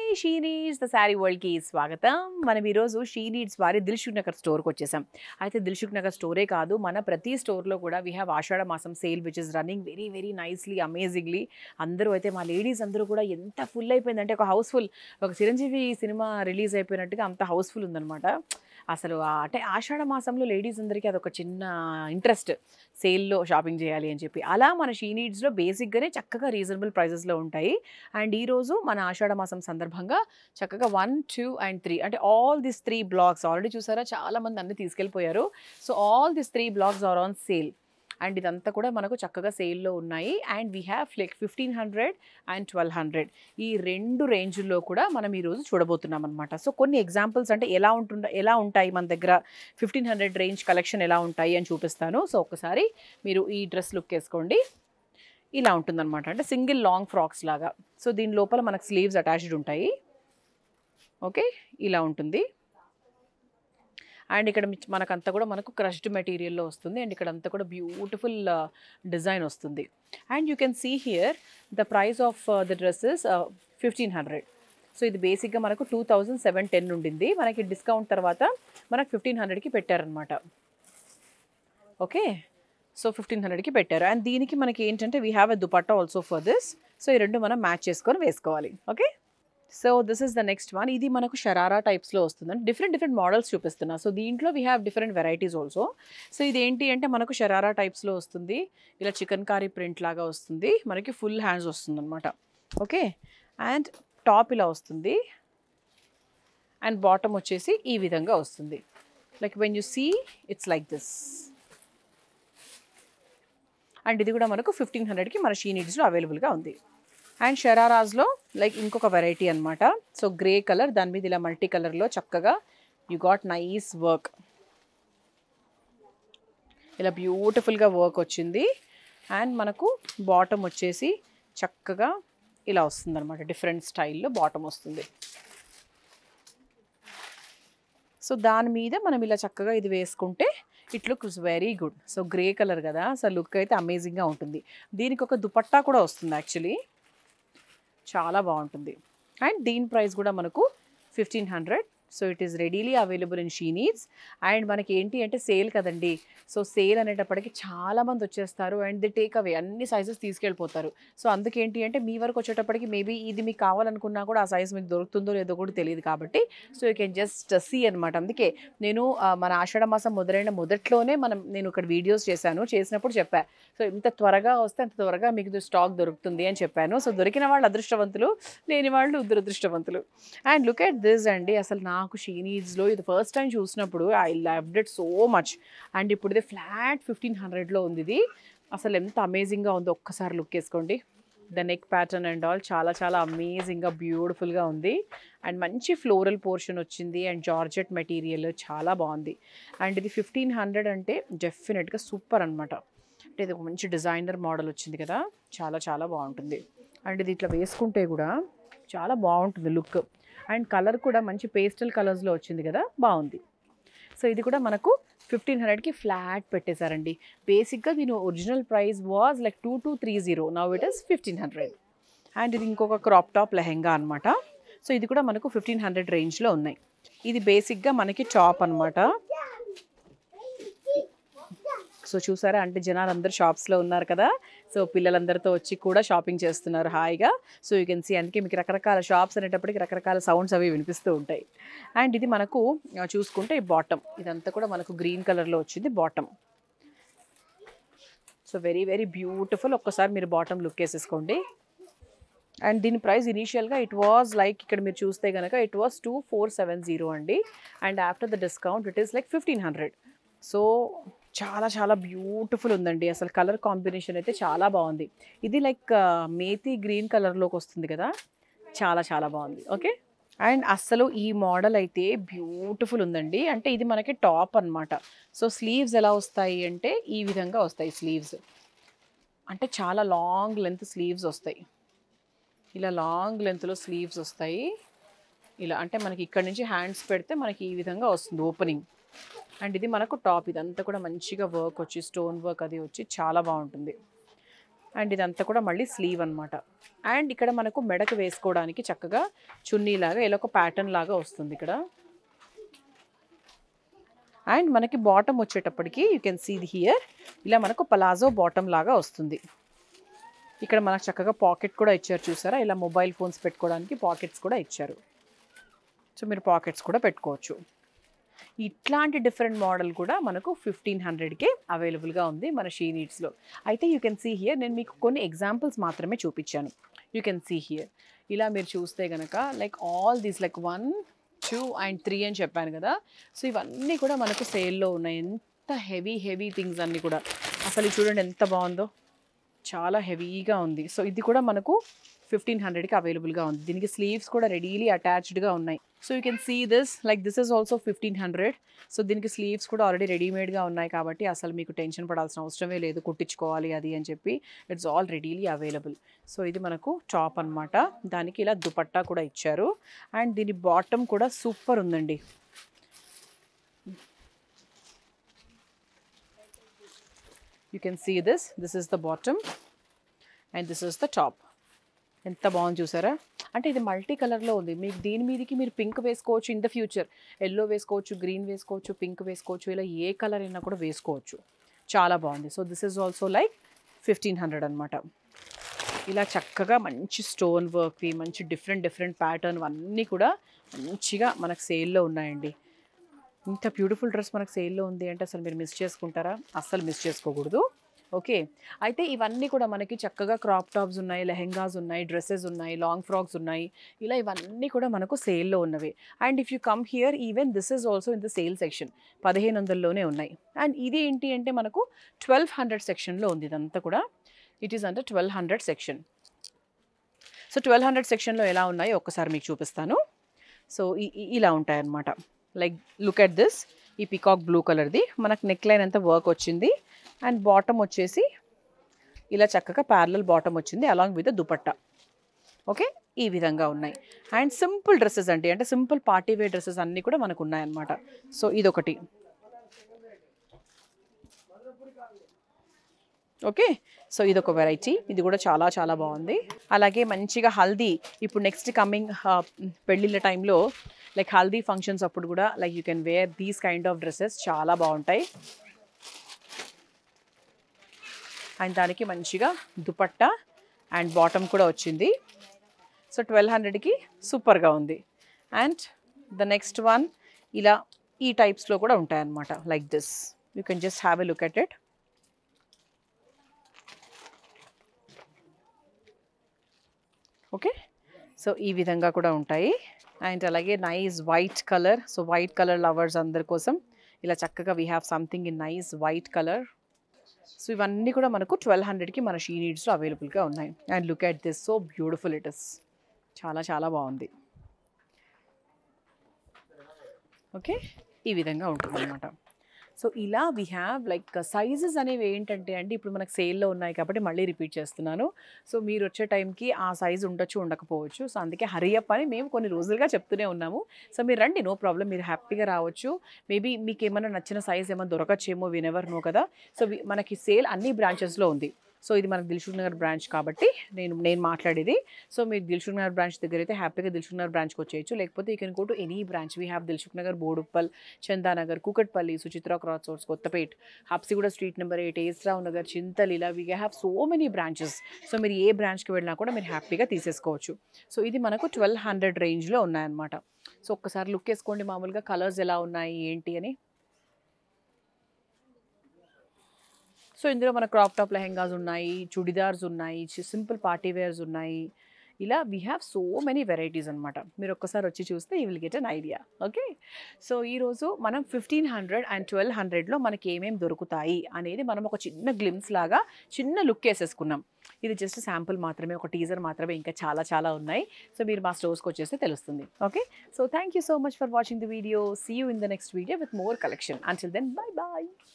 she needs the sari వరల్డ్కి స్వాగతం మనం ఈరోజు షీ నీడ్స్ వారి దిల్షుక్ నగర్ స్టోర్కి వచ్చేసాం అయితే దిల్షుక్ నగర్ స్టోరే కాదు మన ప్రతి స్టోర్లో కూడా వీ హ్యావ్ ఆషాఢ మాసం sale which is running very very nicely amazingly అందరూ అయితే మా లేడీస్ అందరూ కూడా ఎంత ఫుల్ అయిపోయిందంటే ఒక హౌస్ఫుల్ ఒక చిరంజీవి సినిమా రిలీజ్ అయిపోయినట్టుగా అంత హౌస్ఫుల్ ఉందన్నమాట అసలు ఆ- అంటే ఆషాఢ మాసంలో లేడీస్ అందరికీ అదొక చిన్న ఇంట్రెస్ట్ సేల్లో షాపింగ్ చేయాలి అని చెప్పి అలా మన షీ నీడ్స్లో బేసిక్గానే చక్కగా రీజనబుల్ ప్రైజెస్లో ఉంటాయి అండ్ ఈరోజు మన ఆషాఢ మాసం సందర్భంగా చక్కగా వన్ టూ అండ్ త్రీ అంటే all this three blogs already చూసారా చాలా మంది అన్ని తీసుకెళ్ళిపోయారు so all this three blogs are on sale and ఇదంతా కూడా మనకు చక్కగా సేల్లో ఉన్నాయి and we have like fifteen hundred and twelve hundred ఈ రెండు రేంజ్లో కూడా మనం ఈరోజు చూడబోతున్నాం అనమాట సో కొన్ని ఎగ్జాంపుల్స్ అంటే ఎలా ఉంటుండ ఎలా ఉంటాయి మన దగ్గర ఫిఫ్టీన్ హండ్రెడ్ రేంజ్ కలెక్షన్ ఎలా ఉంటాయి అని చూపిస్తాను సో ఒకసారి మీరు ఈ డ్రెస్ లుక్ వేసుకోండి ఇలా ఉంటుందన్నమాట అంటే సింగిల్ లాంగ్ ఫ్రాక్స్ లాగా సో దీని లోపల మనకు స్లీవ్స్ అటాచ్డ్ ఉంటాయి ఓకే ఇలా ఉంటుంది అండ్ ఇక్కడ మిచ్- మనకంతా కూడా మనకు క్రష్డ్ మెటీరియల్లో వస్తుంది అండ్ ఇక్కడ అంతా కూడా బ్యూటిఫుల్ డిజైన్ వస్తుంది and you can see here the price of the dresses fifteen hundred so ఇది బేసిక్గా మనకు టూ థౌజండ్ సెవెన్ టెన్ ఉండింది మనకి డిస్కౌంట్ తర్వాత మనకు ఫిఫ్టీన్ హండ్రెడ్కి పెట్టారనమాట ఓకే సో ఫిఫ్టీన్ హండ్రెడ్కి పెట్టారు అండ్ దీనికి మనకి ఏంటంటే we have a dupatta also for this so ఈ రెండు మనం మ్యాచ్ చేసుకొని వేసుకోవాలి okay so this is the next one ఇది మనకు షరారా టైప్స్లో వస్తుంది అంటే డిఫరెంట్ డిఫరెంట్ మోడల్స్ చూపిస్తున్నా సో దీంట్లో we have different varieties also so ఇది ఏంటి అంటే మనకు షరారా టైప్స్లో వస్తుంది ఇలా చికెన్ కారీ ప్రింట్ లాగా వస్తుంది మనకి ఫుల్ హ్యాండ్స్ వస్తుంది అనమాట ఓకే అండ్ టాప్ ఇలా వస్తుంది అండ్ బాటమ్ వచ్చేసి ఈ విధంగా వస్తుంది like when you see it's like this and ఇది కూడా మనకు ఫిఫ్టీన్ హండ్రెడ్కి మన షీ నీడ్స్లో అవైలబుల్గా ఉంది అండ్ షరారాజ్లో లైక్ ఇంకొక వెరైటీ అనమాట సో గ్రే కలర్ దాని మీద ఇలా మల్టీ కలర్లో చక్కగా యు గాట్ నైస్ వర్క్ ఇలా బ్యూటిఫుల్గా వర్క్ వచ్చింది అండ్ మనకు బాటమ్ వచ్చేసి చక్కగా ఇలా వస్తుంది అనమాట డిఫరెంట్ స్టైల్లో బాటమ్ వస్తుంది సో దాని మీద మనం ఇలా చక్కగా ఇది వేసుకుంటే it looks very good so grey colour కదా సో లుక్ అయితే అమేజింగ్గా ఉంటుంది దీనికి ఒక దుపట్టా కూడా వస్తుంది యాక్చువల్లీ చాలా బాగుంటుంది అండ్ దీని ప్రైస్ కూడా మనకు fifteen hundred so it is readily available in she needs and మనకి ఏంటి అంటే సేల్ కదండి సో సేల్ అనేటప్పటికి చాలా మంది వచ్చేస్తారు అండ్ ది టేక్ అవే అన్ని సైజెస్ తీసుకెళ్ళిపోతారు సో అందుకేంటి అంటే మీ వరకు వచ్చేటప్పటికి మేబీ ఇది మీకు కావాలనుకున్నా కూడా ఆ సైజ్ మీకు దొరుకుతుందో లేదో కూడా తెలియదు కాబట్టి so you can just see అనమాట అందుకే నేను ఆ, మన ఆషాఢ మాసం మొదలైన మొదట్లోనే మనం నేను ఇక్కడ వీడియోస్ చేశాను చేసినప్పుడు చెప్పా సో ఇంత త్వరగా వస్తే అంత త్వరగా మీకు స్టాక్ దొరుకుతుంది అని చెప్పాను సో దొరికిన వాళ్ళు అదృష్టవంతులు లేని వాళ్ళు దురదృష్టవంతులు అండ్ లుక్ ఎట్ దిస్ అండి అసలు నాకు షీ నీడ్స్లో ఇది ఫస్ట్ టైం చూసినప్పుడు I loved it so much and ఇప్పుడు ఇది ఫ్లాట్ ఫిఫ్టీన్ హండ్రెడ్లో ఉంది ఇది అసలు ఎంత అమేజింగ్గా ఉందో ఒక్కసారి లుక్ వేసుకోండి the neck pattern and all చాలా చాలా అమేజింగ్గా బ్యూటిఫుల్గా ఉంది అండ్ మంచి ఫ్లోరల్ పోర్షన్ వచ్చింది అండ్ జార్జెట్ మెటీరియల్ చాలా బాగుంది అండ్ ఇది ఫిఫ్టీన్ హండ్రెడ్ అంటే డెఫినెట్గా సూపర్ అనమాట అంటే ఇది ఒక మంచి డిజైనర్ మోడల్ వచ్చింది కదా చాలా చాలా బాగుంటుంది అండ్ ఇది ఇట్లా వేసుకుంటే కూడా చాలా బాగుంటుంది లుక్ అండ్ కలర్ కూడా మంచి పేస్టల్ కలర్స్లో వచ్చింది కదా బాగుంది సో ఇది కూడా మనకు ఫిఫ్టీన్ హండ్రెడ్కి ఫ్లాట్ పెట్టేశారండి బేసిక్గా దీని original price was like two two three zero now it is fifteen hundred and ఇది ఇంకొక క్రాప్ టాప్ లెహెంగా అనమాట సో ఇది కూడా మనకు ఫిఫ్టీన్ హండ్రెడ్ రేంజ్లో ఉన్నాయి ఇది బేసిక్గా మనకి టాప్ అనమాట సో చూసారా అంటే జనాలు అందరూ షాప్స్లో ఉన్నారు కదా సో పిల్లలందరితో వచ్చి కూడా షాపింగ్ చేస్తున్నారు హాయిగా సో యూ కెన్ సీ అందుకే మీకు రకరకాల షాప్స్ అనేటప్పటికి రకరకాల సౌండ్స్ అవి వినిపిస్తూ ఉంటాయి అండ్ ఇది మనకు ఆ, చూసుకుంటే బాటమ్ ఇదంతా కూడా మనకు గ్రీన్ కలర్లో వచ్చింది bottom so very very beautiful ఒక్కసారి మీరు బాటమ్ లుక్ వేసేసుకోండి అండ్ దీని ప్రైస్ ఇనీషియల్గా ఇట్ వాజ్ లైక్ ఇక్కడ మీరు చూస్తే కనుక it was two four seven zero అండి and after the discount it is like fifteen hundred so చాలా చాలా బ్యూటిఫుల్ ఉందండి అసలు కలర్ కాంబినేషన్ అయితే చాలా బాగుంది ఇది లైక్ మేతి గ్రీన్ కలర్లోకి వస్తుంది కదా చాలా చాలా బాగుంది ఓకే అండ్ అస్సలు ఈ మోడల్ అయితే బ్యూటిఫుల్ ఉందండి అంటే ఇది మనకి టాప్ అన్నమాట సో స్లీవ్స్ ఎలా వస్తాయి అంటే ఈ విధంగా వస్తాయి స్లీవ్స్ అంటే చాలా లాంగ్ లెంత్ స్లీవ్స్ వస్తాయి ఇలా లాంగ్ లెంత్లో స్లీవ్స్ వస్తాయి ఇలా అంటే మనకి ఇక్కడ నుంచి హ్యాండ్స్ పెడితే మనకి ఈ విధంగా వస్తుంది ఓపెనింగ్ అండ్ ఇది మనకు టాప్ ఇదంతా కూడా మంచిగా వర్క్ వచ్చి స్టోన్ వర్క్ అది వచ్చి చాలా బాగుంటుంది అండ్ ఇదంతా కూడా మళ్ళీ స్లీవ్ అన్నమాట అండ్ ఇక్కడ మనకు మెడకు వేసుకోవడానికి చక్కగా చున్నీ లాగా ఇలా ఒక ప్యాటర్న్ లాగా వస్తుంది ఇక్కడ అండ్ మనకి బాటమ్ వచ్చేటప్పటికి you can see the here ఇలా మనకు పలాజో బాటమ్ లాగా వస్తుంది ఇక్కడ మనకు చక్కగా పాకెట్ కూడా ఇచ్చారు చూసారా ఇలా మొబైల్ ఫోన్స్ పెట్టుకోవడానికి పాకెట్స్ కూడా ఇచ్చారు సో మీరు పాకెట్స్ కూడా పెట్టుకోవచ్చు ఇట్లాంటి డిఫరెంట్ మోడల్ కూడా మనకు ఫిఫ్టీన్ హండ్రెడ్కే అవైలబుల్గా ఉంది మన షీ నీడ్స్లో అయితే యూ కెన్ సీ హియర్ నేను మీకు కొన్ని ఎగ్జాంపుల్స్ మాత్రమే చూపించాను యూ కెన్ సీ హియర్ ఇలా మీరు చూస్తే కనుక like all these like one two and three అని చెప్పాను కదా సో ఇవన్నీ కూడా మనకు సేల్లో ఉన్నాయి ఎంత హెవీ హెవీ థింగ్స్ అన్నీ కూడా అసలు ఇది చూడండి ఎంత బాగుందో చాలా హెవీగా ఉంది సో ఇది కూడా మనకు ఫిఫ్టీన్ హండ్రెడ్కి అవైలబుల్గా ఉంది దీనికి స్లీవ్స్ కూడా రెడీలీ అటాచ్డ్గా ఉన్నాయి so you can see this like this is also fifteen hundred so దీనికి స్లీవ్స్ కూడా ఆల్రెడీ రెడీమేడ్గా ఉన్నాయి కాబట్టి అసలు మీకు టెన్షన్ పడాల్సిన అవసరమే లేదు కుట్టించుకోవాలి అది అని చెప్పి it's all readily available so ఇది మనకు టాప్ అన్నమాట దానికి ఇలా దుపట్టా కూడా ఇచ్చారు అండ్ దీని బాటమ్ కూడా సూపర్ ఉందండి you can see this this is the bottom and this is the top ఎంత బాగుంది చూసారా అంటే ఇది మల్టీ కలర్లో ఉంది మీకు దీని మీదకి మీరు పింక్ వేసుకోవచ్చు ఇన్ ద ఫ్యూచర్ ఎల్లో వేసుకోవచ్చు గ్రీన్ వేసుకోవచ్చు పింక్ వేసుకోవచ్చు ఇలా ఏ కలర్ అయినా కూడా వేసుకోవచ్చు చాలా బాగుంది so this is also like fifteen hundred అనమాట ఇలా చక్కగా మంచి స్టోన్ వర్క్వి మంచి డిఫరెంట్ డిఫరెంట్ ప్యాటర్న్ అన్నీ కూడా మంచిగా మనకు సేల్లో ఉన్నాయండి ఇంత బ్యూటిఫుల్ డ్రెస్ మనకు సేల్లో ఉంది అంటే అసలు మీరు మిస్ చేసుకుంటారా అస్సలు మిస్ చేసుకోకూడదు ఓకే అయితే ఇవన్నీ కూడా మనకి చక్కగా క్రాప్ టాప్స్ ఉన్నాయి లెహెంగాస్ ఉన్నాయి డ్రెస్సెస్ ఉన్నాయి లాంగ్ ఫ్రాక్స్ ఉన్నాయి ఇలా ఇవన్నీ కూడా మనకు సేల్లో ఉన్నవి and if you come here even this is also in the sale section పదిహేను వందల్లోనే ఉన్నాయి అండ్ ఇది ఏంటి అంటే మనకు ట్వెల్వ్ హండ్రెడ్ సెక్షన్లో ఉంది ఇదంతా కూడా ఇట్ ఈస్ అంటే twelve hundred section so twelve hundred సెక్షన్లో ఎలా ఉన్నాయో ఒక్కసారి మీకు చూపిస్తాను సో ఈ- ఈ- ఇలా ఉంటాయన్నమాట లైక్ లుక్ ఎట్ దిస్ ఈ పికాక్ బ్లూ కలర్ది మనకు నెక్ లైన్ అంతా వర్క్ వచ్చింది అండ్ బాటమ్ వచ్చేసి ఇలా చక్కగా ప్యారలల్ బాటమ్ వచ్చింది అలాంగ్ విత్ దుపట్టా ఓకే ఈ విధంగా ఉన్నాయి అండ్ సింపుల్ డ్రెస్సెస్ అండి అంటే సింపుల్ పార్టీ వేర్ డ్రెస్సెస్ అన్నీ కూడా మనకు ఉన్నాయన్నమాట సో ఇదొకటి ఓకే సో ఇది ఒక వెరైటీ ఇది కూడా చాలా చాలా బాగుంది అలాగే మంచిగా హల్దీ ఇప్పుడు నెక్స్ట్ కమింగ్ పెళ్ళిళ్ళ టైంలో లైక్ హల్దీ ఫంక్షన్స్ అప్పుడు కూడా like you can wear these kind of dresses చాలా బాగుంటాయి అండ్ దానికి మంచిగా దుపట్టా అండ్ బాటమ్ కూడా వచ్చింది సో ట్వెల్వ్ హండ్రెడ్కి సూపర్గా ఉంది అండ్ ద నెక్స్ట్ వన్ ఇలా ఈ టైప్స్లో కూడా ఉంటాయన్నమాట like this you can just have a look at it okay so ఈ విధంగా కూడా ఉంటాయి అండ్ అలాగే nice white colour so white colour lovers అందరి కోసం ఇలా చక్కగా we have something in nice white colour so ఇవన్నీ కూడా మనకు ట్వెల్వ్ హండ్రెడ్కి మన షీ నీడ్స్లో అవైలబుల్గా ఉన్నాయి and look at this so beautiful it is చాలా చాలా బాగుంది ఓకే ఈ విధంగా ఉంటుంది అనమాట సో ఇలా వీ హ్యావ్ లైక్ సైజెస్ అనేవి ఏంటంటే అండి ఇప్పుడు మనకు సేల్లో ఉన్నాయి కాబట్టి మళ్ళీ రిపీట్ చేస్తున్నాను సో మీరు వచ్చే టైంకి ఆ సైజ్ ఉండొచ్చు ఉండకపోవచ్చు సో అందుకే హరియప్ అని మేము కొన్ని రోజులుగా చెప్తూనే ఉన్నాము సో మీరు రండి నో ప్రాబ్లం మీరు హ్యాపీగా రావచ్చు మేబీ మీకు ఏమైనా నచ్చిన సైజ్ ఏమైనా దొరకచ్చేమో వినెవర్ నో కదా సో వి- మనకి సేల్ అన్ని బ్రాంచెస్లో ఉంది సో ఇది మనకు దిల్షుక్ నగర్ బ్రాంచ్ కాబట్టి నేను నేను మాట్లాడేది సో మీరు దిల్షుక్ నగర్ బ్రాంచ్ దగ్గర అయితే హ్యాపీగా దిల్షుక్ నగర్ బ్రాంచ్కి వచ్చేయచ్చు లేకపోతే you can go to any branch we have Dilsukh Nagar Boduppal Chandanagar Kukatpally Suchitra cross roads Kothapet Habsiguda street number eight ఏస్రావు నగర్ చింతలీల we have so many branches so మీరు ఏ బ్రాంచ్కి వెళ్ళినా కూడా మీరు హ్యాపీగా తీసేసుకోవచ్చు సో ఇది మనకు ట్వెల్వ్ హండ్రెడ్ రేంజ్లో ఉన్నాయన్నమాట సో ఒక్కసారి లుక్ వేసుకోండి మామూలుగా కలర్స్ ఎలా ఉన్నాయి ఏంటి అని సో ఇందులో మన క్రాప్ టాప్ లెహెంగాస్ ఉన్నాయి చుడిదార్స్ ఉన్నాయి సింపుల్ పార్టీ వేర్స్ ఉన్నాయి ఇలా we have so many varieties అనమాట మీరు ఒక్కసారి వచ్చి చూస్తే you will get an idea okay so ఈరోజు మనం ఫిఫ్టీన్ హండ్రెడ్ అండ్ ట్వెల్వ్ హండ్రెడ్లో మనకి ఏమేమి దొరుకుతాయి అనేది మనం ఒక చిన్న గ్లిమ్స్ లాగా చిన్న లుక్ వేసేసుకున్నాం ఇది జస్ట్ శాంపుల్ మాత్రమే ఒక టీజర్ మాత్రమే ఇంకా చాలా చాలా ఉన్నాయి సో మీరు మా స్టోర్స్కి వచ్చేస్తే తెలుస్తుంది okay so thank you so much for watching the video see you in the next video with more collection until then bye bye